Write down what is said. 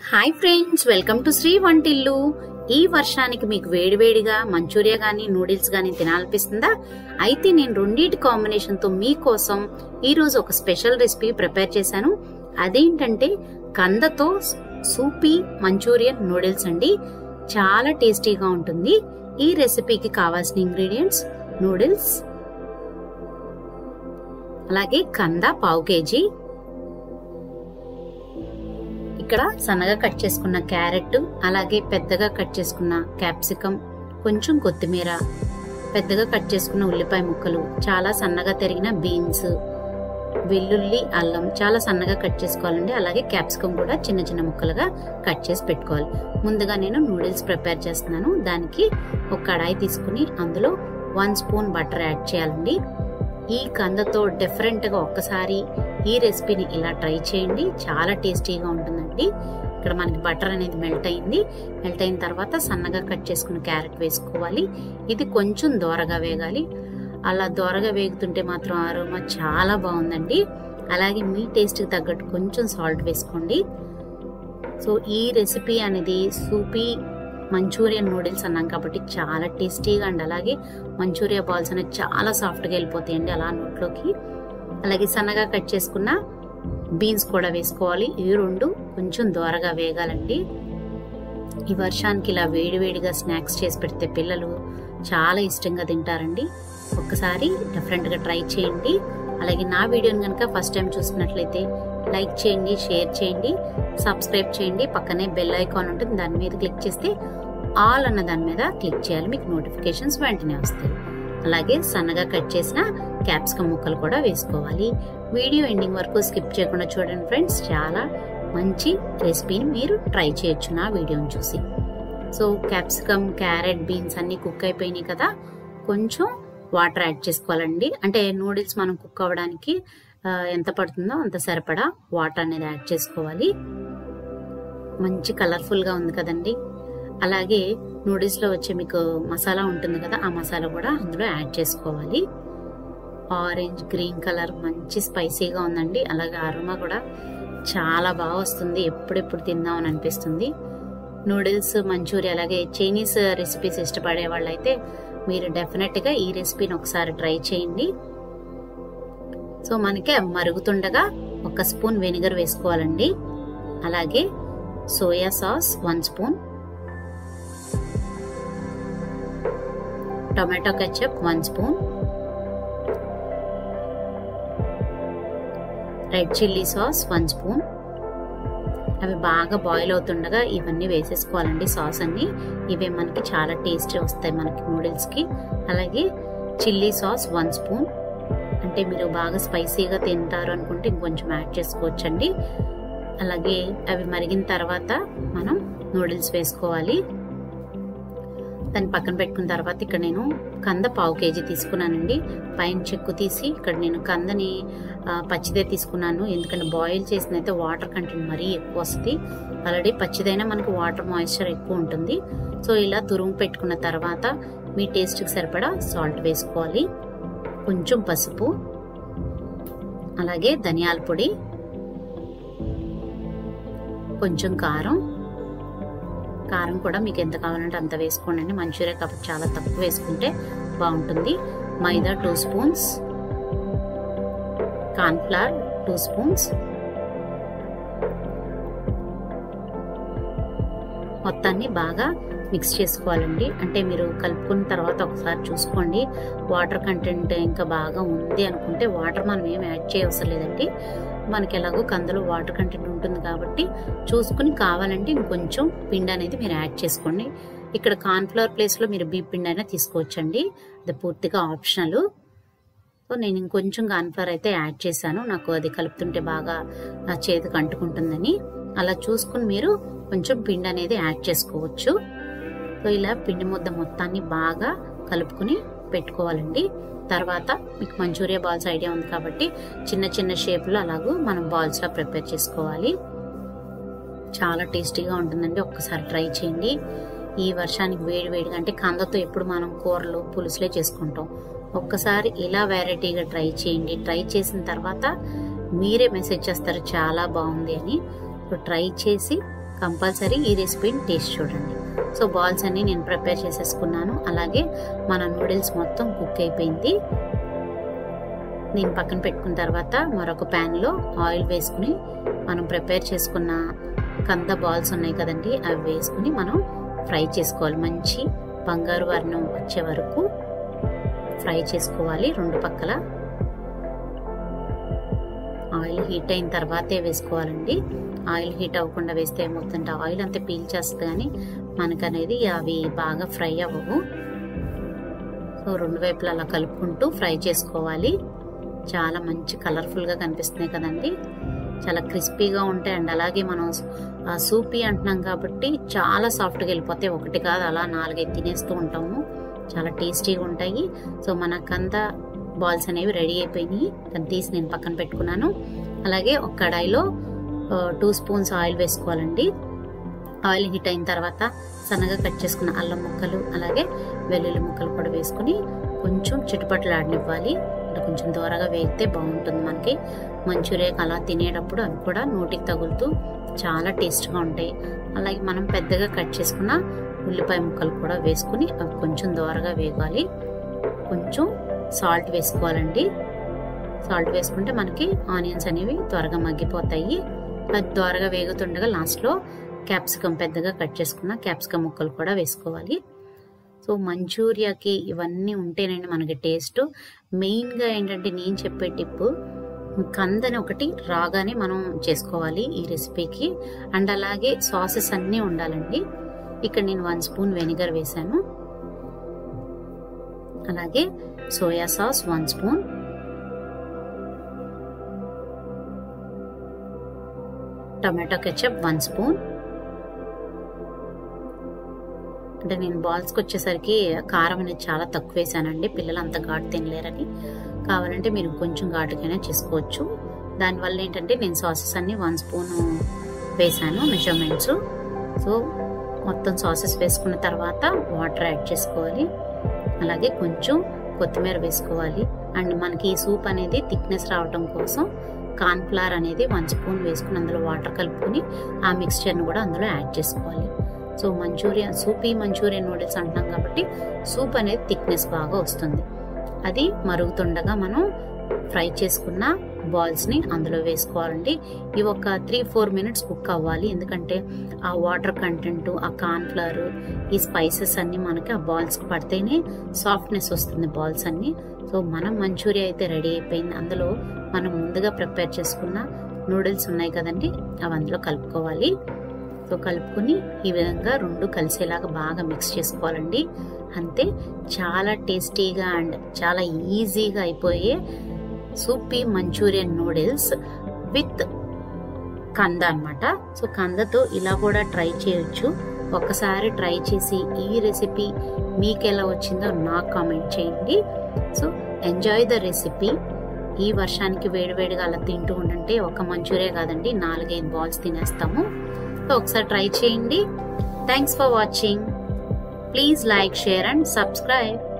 hi friends welcome to Sri Vantillu ఈ వర్షానికి మీకు వేడివేడిగా మంచూరియా గానీ నూడిల్స్ గానీ తినాలనిపిస్తుందా అయితే నేను రెండింటి కాంబినేషన్ తో మీకోసం ఈ రోజు ఒక స్పెషల్ రెసిపీ ప్రిపేర్ చేశాను అదేంటంటే కందతో సూపీ మంచూరియన్ నూడిల్స్ అండి చాలా టేస్టీగా ఉంటుంది ఈ రెసిపీకి కావాల్సిన ఇంగ్రీడియంట్స్ నూడిల్స్ అలాగే కంద పావు కేజీ ఇక్కడ సన్నగా కట్ చేసుకున్న క్యారెట్ అలాగే పెద్దగా కట్ చేసుకున్న క్యాప్సికం కొంచెం కొత్తిమీర పెద్దగా కట్ చేసుకున్న ఉల్లిపాయ ముక్కలు చాలా సన్నగా తరిగిన బీన్స్ వెల్లుల్లి అల్లం చాలా సన్నగా కట్ చేసుకోవాలండి అలాగే క్యాప్సికం కూడా చిన్న చిన్న ముక్కలుగా కట్ చేసి పెట్టుకోవాలి ముందుగా నేను నూడిల్స్ ప్రిపేర్ చేస్తున్నాను దానికి ఒక కడాయి తీసుకుని అందులో వన్ స్పూన్ బటర్ యాడ్ చేయాలండి ఈ కందతో డిఫరెంట్గా ఒక్కసారి ఈ రెసిపీని ఇలా ట్రై చేయండి చాలా టేస్టీగా ఉంటుందండి ఇక్కడ మనకి బటర్ అనేది మెల్ట్ అయింది మెల్ట్ అయిన తర్వాత సన్నగా కట్ చేసుకున్న క్యారెట్ వేసుకోవాలి ఇది కొంచెం దోరగా వేగాలి అలా దోరగా వేగుతుంటే మాత్రం ఆరోమా చాలా బాగుందండి అలాగే మీ టేస్ట్కి తగ్గట్టు కొంచెం సాల్ట్ వేసుకోండి సో ఈ రెసిపీ అనేది సూపీ మంచూరియన్ నూడిల్స్ అన్నాం కాబట్టి చాలా టేస్టీగా అండి అలాగే మంచూరియా బాల్స్ అనేది చాలా సాఫ్ట్గా వెళ్ళిపోతాయండి అలా నోట్లోకి అలాగే సన్నగా కట్ చేసుకున్న బీన్స్ కూడా వేసుకోవాలి ఇవి రెండు కొంచెం దోరగా వేగాలండి ఈ వర్షానికి ఇలా వేడివేడిగా స్నాక్స్ చేసి పెడితే పిల్లలు చాలా ఇష్టంగా తింటారండి ఒక్కసారి డిఫరెంట్గా ట్రై చేయండి అలాగే నా వీడియోని కనుక ఫస్ట్ టైం చూసినట్లయితే లైక్ చేయండి షేర్ చేయండి సబ్స్క్రైబ్ చేయండి పక్కనే బెల్ ఐకాన్ ఉంటుంది దాని మీద క్లిక్ చేస్తే ఆల్ అన్న దాని మీద క్లిక్ చేయాలి మీకు నోటిఫికేషన్స్ వెంటనే వస్తాయి అలాగే సన్నగా కట్ చేసిన క్యాప్సికమ్ ముక్కలు కూడా వేసుకోవాలి వీడియో ఎండింగ్ వరకు స్కిప్ చేయకుండా చూడండి ఫ్రెండ్స్ చాలా మంచి రెసిపీని మీరు ట్రై చేయొచ్చు నా వీడియోని చూసి సో క్యాప్సికమ్ క్యారెట్ బీన్స్ అన్ని కుక్ అయిపోయినాయి కదా కొంచెం వాటర్ యాడ్ చేసుకోవాలండి అంటే నూడిల్స్ మనం కుక్ అవ్వడానికి ఎంత పడుతుందో అంత సరిపడా వాటర్ అనేది యాడ్ చేసుకోవాలి మంచి కలర్ఫుల్గా ఉంది కదండి అలాగే నూడిల్స్లో వచ్చే మీకు మసాలా ఉంటుంది కదా ఆ మసాలా కూడా అందులో యాడ్ చేసుకోవాలి ఆరెంజ్ గ్రీన్ కలర్ మంచి స్పైసీగా ఉందండి అలాగే అరుమా కూడా చాలా బాగా వస్తుంది ఎప్పుడెప్పుడు తిందామని అనిపిస్తుంది నూడిల్స్ మంచూరియా అలాగే చైనీస్ రెసిపీస్ ఇష్టపడే వాళ్ళైతే మీరు డెఫినెట్గా ఈ రెసిపీని ఒకసారి ట్రై చేయండి సో మనకి మరుగుతుండగా ఒక స్పూన్ వెనిగర్ వేసుకోవాలండి అలాగే soya sauce one spoon tomato ketchup one spoon red chilli sauce one spoon అవి బాగా బాయిల్ అవుతుండగా ఇవన్నీ వేసేసుకోవాలండి సాస్ అన్ని ఇవే మనకి చాలా టేస్టీ వస్తాయి మనకి నూడిల్స్కి అలాగే చిల్లీ సాస్ వన్ స్పూన్ అంటే మీరు బాగా స్పైసీగా తింటారు అనుకుంటే ఇంకొంచెం యాడ్ చేసుకోవచ్చండి అలాగే అవి మరిగిన తర్వాత మనం నూడిల్స్ వేసుకోవాలి దాన్ని పక్కన పెట్టుకున్న తర్వాత ఇక్కడ నేను కంద పావు కేజీ తీసుకున్నానండి పైన చెక్కు తీసి ఇక్కడ నేను కందని పచ్చిదే తీసుకున్నాను ఎందుకంటే బాయిల్ చేసిన అయితే వాటర్ కంటెంట్ మరీ ఎక్కువ వస్తుంది ఆల్రెడీ పచ్చిదైనా మనకి వాటర్ మాయిశ్చర్ ఎక్కువ ఉంటుంది సో ఇలా తురుము పెట్టుకున్న తర్వాత మీ టేస్ట్కి సరిపడా సాల్ట్ వేసుకోవాలి కొంచెం పసుపు అలాగే ధనియాల పొడి కొంచెం కారం కారం కూడా మీకు ఎంత కావాలంటే అంత వేసుకోండి మంచూరియా కాబట్టి చాలా తక్కువ వేసుకుంటే బాగుంటుంది maida two spoons cornflour two spoons మొత్తాన్ని బాగా మిక్స్ చేసుకోవాలండి అంటే మీరు కలుపుకున్న తర్వాత ఒకసారి చూసుకోండి వాటర్ కంటెంట్ ఇంకా బాగా ఉంది అనుకుంటే వాటర్ మనం ఏం యాడ్ చేయవసరం లేదండి మనకి ఎలాగో కందులో వాటర్ కంటెంట్ ఉంటుంది కాబట్టి చూసుకుని కావాలంటే ఇంకొంచెం పిండి అనేది మీరు యాడ్ చేసుకోండి ఇక్కడ కార్న్ఫ్లవర్ ప్లేస్లో మీరు బీ పిండి అయినా తీసుకోవచ్చండి అది పూర్తిగా ఆప్షనల్ సో నేను ఇంకొంచెం కార్న్ఫ్లవర్ అయితే యాడ్ చేశాను నాకు అది కలుపుతుంటే బాగా నా చేతికి అంటుకుంటుందని అలా చూసుకుని మీరు కొంచెం పిండి అనేది యాడ్ చేసుకోవచ్చు సో ఇలా పిండి ముద్ద మొత్తాన్ని బాగా కలుపుకుని పెట్టుకోవాలండి తర్వాత మీకు మంచూరియా బాల్స్ ఐడియా ఉంది కాబట్టి చిన్న చిన్న షేప్లో అలాగూ మనం బాల్స్లో ప్రిపేర్ చేసుకోవాలి చాలా టేస్టీగా ఉంటుందండి ఒక్కసారి ట్రై చేయండి ఈ వర్షానికి వేడి వేడిగా అంటే కందతో ఎప్పుడు మనం కూరలు పులుసులే చేసుకుంటాం ఒక్కసారి ఇలా వెరైటీగా ట్రై చేయండి ట్రై చేసిన తర్వాత మీరే మెసేజ్ చేస్తారు చాలా బాగుంది అని ట్రై చేసి కంపల్సరీ ఈ రెసిపీని టేస్ట్ చూడండి సో బాల్స్ అన్ని నేను ప్రిపేర్ చేసేసుకున్నాను అలాగే మన నూడిల్స్ మొత్తం కుక్ అయిపోయింది నేను పక్కన పెట్టుకున్న తర్వాత మరొక ప్యాన్లో ఆయిల్ వేసుకుని మనం ప్రిపేర్ చేసుకున్న కంద బాల్స్ ఉన్నాయి కదండి అవి వేసుకుని మనం ఫ్రై చేసుకోవాలి మంచి బంగారు వర్ణం వచ్చే వరకు ఫ్రై చేసుకోవాలి రెండు పక్కల ఆయిల్ హీట్ అయిన తర్వాతే వేసుకోవాలండి ఆయిల్ హీట్ అవ్వకుండా వేస్తే ఏమవుతుందంటే ఆయిల్ అంతా పీల్చేస్తుంది కానీ మనకు అనేది అవి బాగా ఫ్రై అవ్వవు సో రెండు వైపులా అలా కలుపుకుంటూ ఫ్రై చేసుకోవాలి చాలా మంచి కలర్ఫుల్గా కనిపిస్తున్నాయి కదండి చాలా క్రిస్పీగా ఉంటాయి అండ్ అలాగే మనం సూపీ అంటున్నాం కాబట్టి చాలా సాఫ్ట్గా వెళ్ళిపోతాయి ఒకటి కాదు అలా నాలుగైదు తినేస్తూ ఉంటాము చాలా టేస్టీగా ఉంటాయి సో మన కంద బాల్స్ అనేవి రెడీ అయిపోయినాయి దాన్ని తీసి నేను పక్కన పెట్టుకున్నాను అలాగే ఒక కడాయిలో టూ స్పూన్స్ ఆయిల్ వేసుకోవాలండి ఆయిల్ హీట్ అయిన తర్వాత సన్నగా కట్ చేసుకున్న అల్లం ముక్కలు అలాగే వెల్లుల్లి ముక్కలు కూడా వేసుకుని కొంచెం చిటుపట్లు ఆడనివ్వాలి అంటే కొంచెం దూరగా వేగితే బాగుంటుంది మనకి మంచూరియాకి అలా తినేటప్పుడు అవి కూడా నోటికి తగులుతూ చాలా టేస్ట్గా ఉంటాయి అలాగే మనం పెద్దగా కట్ చేసుకున్న ఉల్లిపాయ ముక్కలు కూడా వేసుకుని అవి కొంచెం దూరగా వేగాలి కొంచెం సాల్ట్ వేసుకోవాలండి సాల్ట్ వేసుకుంటే మనకి ఆనియన్స్ అనేవి త్వరగా మగ్గిపోతాయి అది త్వరగా వేగుతుండగా లాస్ట్లో క్యాప్సికమ్ పెద్దగా కట్ చేసుకున్న క్యాప్సికమ్ ముక్కలు కూడా వేసుకోవాలి సో మంచూరియాకి ఇవన్నీ ఉంటేనండి మనకి టేస్ట్ మెయిన్గా ఏంటంటే నేను చెప్పే టిప్ కందని ఒకటి రాగానే మనం చేసుకోవాలి ఈ రెసిపీకి అండ్ అలాగే సాసెస్ అన్నీ ఉండాలండి ఇక్కడ నేను వన్ స్పూన్ వెనిగర్ వేసాను అలాగే soya sauce one spoon tomato ketchup one spoon అంటే నేను బాల్స్కి వచ్చేసరికి కారం అనేది చాలా తక్కువ వేసానండి పిల్లలు అంత ఘాటు తినలేరని కావాలంటే మీరు కొంచెం ఘాటుకైనా చేసుకోవచ్చు దానివల్ల ఏంటంటే నేను సాసెస్ అన్ని వన్ స్పూన్ వేసాను మెజర్మెంట్స్ సో మొత్తం సాసెస్ వేసుకున్న తర్వాత వాటర్ యాడ్ చేసుకోవాలి అలాగే కొంచెం కొత్తిమీర వేసుకోవాలి అండ్ మనకి ఈ సూప్ అనేది థిక్నెస్ రావటం కోసం కార్న్ఫ్లవర్ అనేది వన్ స్పూన్ వేసుకుని అందులో వాటర్ కలుపుకొని ఆ మిక్స్చర్ని కూడా అందులో యాడ్ చేసుకోవాలి so manchuria soupy manchurian noodles అంటున్నాం కాబట్టి సూప్ అనేది థిక్నెస్ బాగా వస్తుంది అది మరుగుతుండగా మనం ఫ్రై చేసుకున్న బాల్స్ని అందులో వేసుకోవాలండి ఇవి ఒక త్రీ ఫోర్ మినిట్స్ కుక్ అవ్వాలి ఎందుకంటే ఆ వాటర్ కంటెంట్ ఆ కార్న్ఫ్లవర్ ఈ స్పైసెస్ అన్ని మనకి ఆ బాల్స్కి పడితేనే సాఫ్ట్నెస్ వస్తుంది బాల్స్ అన్ని సో మనం మంచూరియా అయితే రెడీ అయిపోయింది అందులో మనం ముందుగా ప్రిపేర్ చేసుకున్న నూడిల్స్ ఉన్నాయి కదండి అవి అందులో కలుపుకోవాలి సో కలుపుకొని ఈ విధంగా రెండు కలిసేలాగా బాగా మిక్స్ చేసుకోవాలండి అంతే చాలా టేస్టీగా అండ్ చాలా ఈజీగా అయిపోయే సూపీ మంచూరియన్ నూడిల్స్ విత్ కంద అనమాట సో కందతో ఇలా కూడా ట్రై చేయొచ్చు ఒక్కసారి ట్రై చేసి ఈ రెసిపీ మీకు ఎలా వచ్చిందో నాకు కామెంట్ చేయండి సో ఎంజాయ్ ద రెసిపీ ఈ వర్షానికి వేడివేడిగా అలా తింటూ ఉండంటే ఒక మంచూరియా కాదండి నాలుగైదు బాల్స్ తినేస్తాము సో ఒకసారి ట్రై చేయండి thanks for watching please like share and subscribe